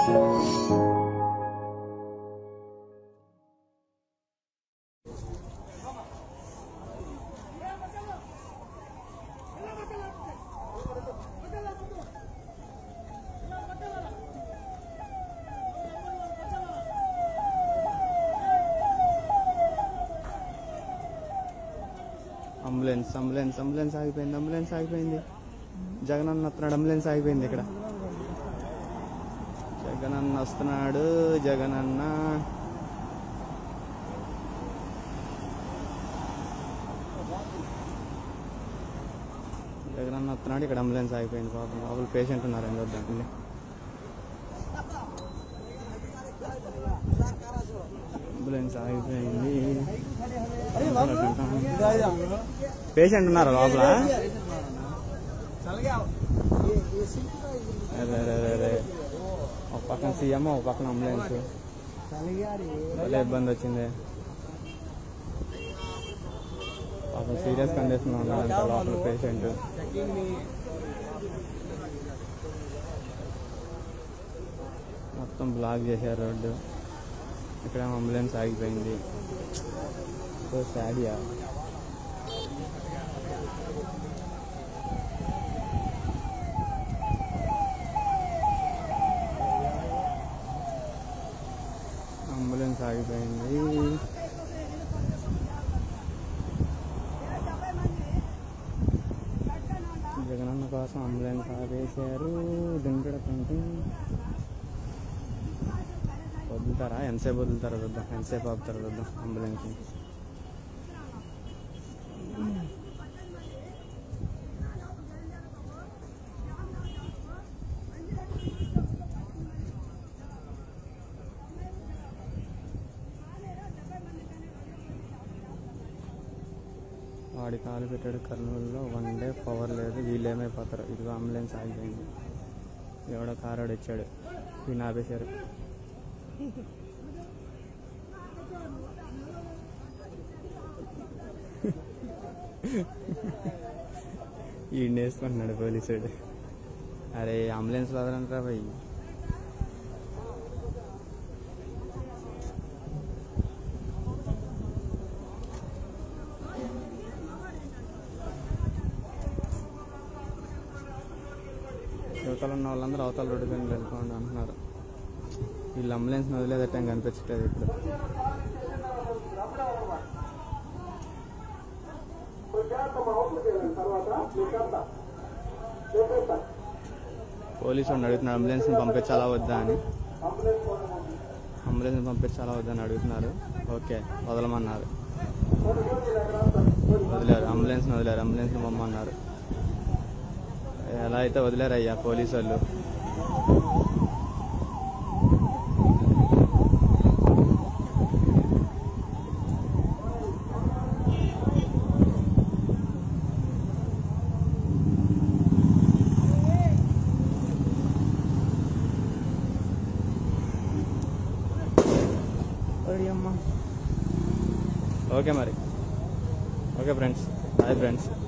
Ambulance ambulance ambulance ఆగిపోయింది ambulance ఆగిపోయింది జగన్ అన్న వస్తున్నాడు అంబులెన్స్ ఆగిపోయింది ఇక్కడ జగన్ అన్న వస్తున్నాడు జగన్ అన్న జగన్ అన్న వస్తున్నాడు ఇక్కడ అంబులెన్స్ ఆగిపోయింది పాపం లోపల పేషెంట్ ఉన్నారండి వద్దాం వెళ్ళి. అంబులెన్స్ ఆగిపోయింది పేషెంట్ ఉన్నారా లోపల అరే అరే అరే అరే ఒక పక్కన సీఎం ఒక పక్కన అంబులెన్స్ భలే ఇబ్బంది వచ్చింది పాపం సీరియస్ కండిషన్ లో ఉన్నాడంట లోపల పేషెంట్ మొత్తం బ్లాక్ చేశారు రోడ్డు ఇక్కడ అంబులెన్స్ ఆగిపోయింది సో సాడియా అంబులెన్స్ ఆగిపోయింది జగనన్న కోసం అంబులెన్స్ ఆపేశారు దింపడకంటే వదులుతారా ఎంతసేపు వదులుతారా చూద్దాం ఎంతసేపు ఆపుతారా చూద్దాం అంబులెన్స్ వాడి కాలు పెట్టాడు కర్నూలులో వన్ డే పవర్ లేదు వీళ్ళు ఏమైపోతారు ఇదిగో అంబులెన్స్ ఆగిపోయింది ఎవడో కారాడు వచ్చాడు ఈయన ఆపేశారు ఈయన వేసుకుంటున్నాడు పోలీసుడు అరే అంబులెన్స్ వదలంటారా పోయి యువతలు ఉన్న వాళ్ళందరూ అవతల రోడ్డు పైన వెళ్ళిపోండి అంటున్నారు వీళ్ళు అంబులెన్స్ వదిలేదట్టం కనిపించట్లేదు ఇప్పుడు పోలీసు వాడిని అడుగుతున్నారు అంబులెన్స్ పంపించాలా వద్దా అని అంబులెన్స్ పంపించాలా వద్దా అని అడుగుతున్నారు ఓకే వదలమన్నారు వదిలేరు అంబులెన్స్ వదిలేరు అంబులెన్స్ పంపమన్నారు ఎలా అయితే వదిలేరు అయ్యా పోలీసు వాళ్ళు ఓకే మరి ఓకే ఫ్రెండ్స్ బాయ్ ఫ్రెండ్స్